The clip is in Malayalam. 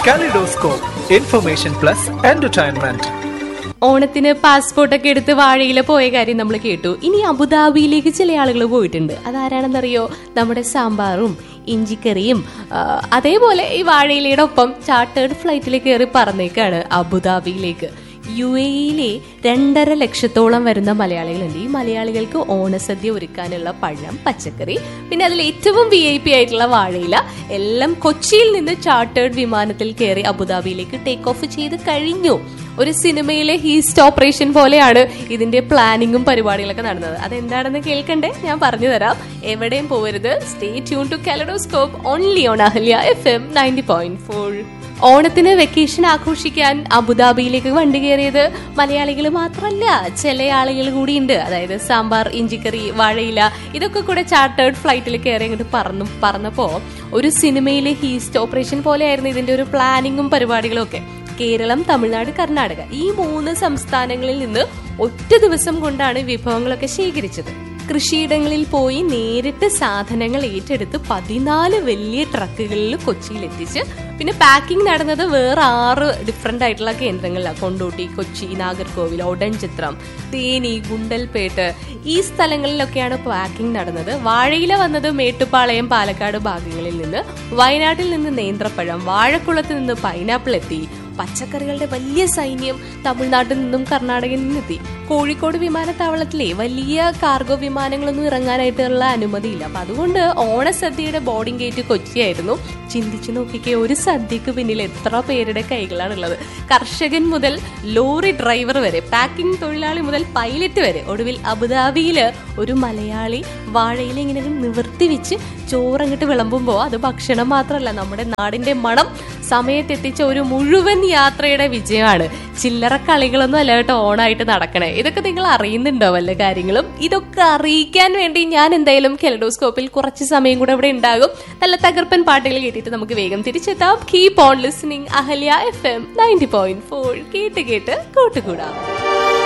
Kaleidoscope, information plus entertainment. ഓണത്തിന് പാസ്പോർട്ട് ഒക്കെ എടുത്ത് വാഴയില പോയ കാര്യം നമ്മൾ കേട്ടു ഇനി അബുദാബിയിലേക്ക് ചില ആളുകൾ പോയിട്ടുണ്ട് അതാരാണെന്നറിയോ നമ്മുടെ സാമ്പാറും ഇഞ്ചിക്കറിയും ആ, അതേപോലെ ഈ വാഴയിലയുടെ ഒപ്പം ചാർട്ടേഡ് ഫ്ലൈറ്റിൽ കയറി പറന്നേക്കാണ് അബുദാബിയിലേക്ക് യു എയിലെ രണ്ടര ലക്ഷത്തോളം വരുന്ന മലയാളികളുണ്ട് ഈ മലയാളികൾക്ക് ഓണസദ്യ ഒരുക്കാനുള്ള പഴം പച്ചക്കറി പിന്നെ അതിൽ ഏറ്റവും വി ഐ പി ആയിട്ടുള്ള വാഴയില എല്ലാം കൊച്ചിയിൽ നിന്ന് ചാർട്ടേഡ് വിമാനത്തിൽ കയറി അബുദാബിയിലേക്ക് ടേക്ക് ഓഫ് ചെയ്ത് കഴിഞ്ഞു ഒരു സിനിമയിലെ ഹീസ്റ്റ് ഓപ്പറേഷൻ പോലെയാണ് ഇതിന്റെ പ്ലാനിങ്ങും പരിപാടികളൊക്കെ നടന്നത് അതെന്താണെന്ന് കേൾക്കണ്ടേ ഞാൻ പറഞ്ഞു തരാം എവിടെയും പോകരുത് stay tune to kaleidoscope only on Ahalya F M ninety point four ഓണത്തിന് വെക്കേഷൻ ആഘോഷിക്കാൻ അബുദാബിയിലേക്ക് വണ്ടി കയറിയത് മലയാളികൾ മാത്രമല്ല ചില ആളുകൾ കൂടിയുണ്ട് അതായത് സാമ്പാർ ഇഞ്ചിക്കറി വാഴയില ഇതൊക്കെ കൂടെ ചാർട്ടേഡ് ഫ്ലൈറ്റിൽ കയറി അങ്ങോട്ട് പറന്നു പറന്നപ്പോ ഒരു സിനിമയിലെ ഹീസ്റ്റ് ഓപ്പറേഷൻ പോലെയായിരുന്നു ഇതിന്റെ ഒരു പ്ലാനിങ്ങും പരിപാടികളും ഒക്കെ കേരളം തമിഴ്നാട് കർണാടക ഈ മൂന്ന് സംസ്ഥാനങ്ങളിൽ നിന്ന് ഒറ്റ ദിവസം കൊണ്ടാണ് വിഭവങ്ങളൊക്കെ ശേഖരിച്ചത് കൃഷിയിടങ്ങളിൽ പോയി നേരിട്ട് സാധനങ്ങൾ ഏറ്റെടുത്ത് പതിനാല് വലിയ ട്രക്കുകളിൽ കൊച്ചിയിൽ എത്തിച്ച് പിന്നെ പാക്കിംഗ് നടന്നത് വേറെ ആറ് ഡിഫറെന്റ് ആയിട്ടുള്ള കേന്ദ്രങ്ങളിലാണ് കൊണ്ടോട്ടി കൊച്ചി നാഗർകോവിൽ ഒടൻചിത്രം തേനി ഗുണ്ടൽപേട്ട് ഈ സ്ഥലങ്ങളിലൊക്കെയാണ് പാക്കിംഗ് നടന്നത് വാഴയില വന്നത് മേട്ടുപ്പാളയം പാലക്കാട് ഭാഗങ്ങളിൽ നിന്ന് വയനാട്ടിൽ നിന്ന് നേന്ത്രപ്പഴം വാഴക്കുളത്ത് നിന്ന് പൈനാപ്പിൾ എത്തി പച്ചക്കറികളുടെ വലിയ സൈന്യം തമിഴ്നാട്ടിൽ നിന്നും കർണാടകയിൽ നിന്നും എത്തി കോഴിക്കോട് വിമാനത്താവളത്തിലെ വലിയ കാർഗോ വിമാനങ്ങളൊന്നും ഇറങ്ങാനായിട്ടുള്ള അനുമതിയില്ല അപ്പൊ അതുകൊണ്ട് ഓണസദ്യയുടെ ബോർഡിംഗ് ഗേറ്റ് കൊച്ചിയായിരുന്നു ചിന്തിച്ചു നോക്കിക്കേ ഒരു സദ്യക്ക് പിന്നിൽ എത്ര പേരുടെ കൈകളാണുള്ളത് കർഷകൻ മുതൽ ലോറി ഡ്രൈവർ വരെ പാക്കിംഗ് തൊഴിലാളി മുതൽ പൈലറ്റ് വരെ ഒടുവിൽ അബുദാബിയില് ഒരു മലയാളി വാഴയിൽ ഇങ്ങനെ നിവർത്തി വെച്ച് ചോറങ്ങിട്ട് വിളമ്പുമ്പോൾ അത് ഭക്ഷണം മാത്രമല്ല നമ്മുടെ നാടിന്റെ മണം സമയത്തെത്തിച്ച ഒരു മുഴുവൻ യാത്രയുടെ വിജയമാണ് ചില്ലറ കളികളൊന്നും അല്ല കേട്ടോ ഓണായിട്ട് നടക്കണേ ഇതൊക്കെ നിങ്ങൾ അറിയുന്നുണ്ടോ വല്ല കാര്യങ്ങളും ഇതൊക്കെ അറിയിക്കാൻ വേണ്ടി ഞാൻ എന്തായാലും കെലഡോസ്കോപ്പിൽ കുറച്ച് സമയം കൂടെ ഇവിടെ ഉണ്ടാകും നല്ല തകർപ്പൻ പാട്ടുകൾ കേട്ടിട്ട് നമുക്ക് വേഗം തിരിച്ചെത്താം keep on listening Ahalya F M ninety point four കേട്ട് കേട്ട് കൂട്ടുകൂടാം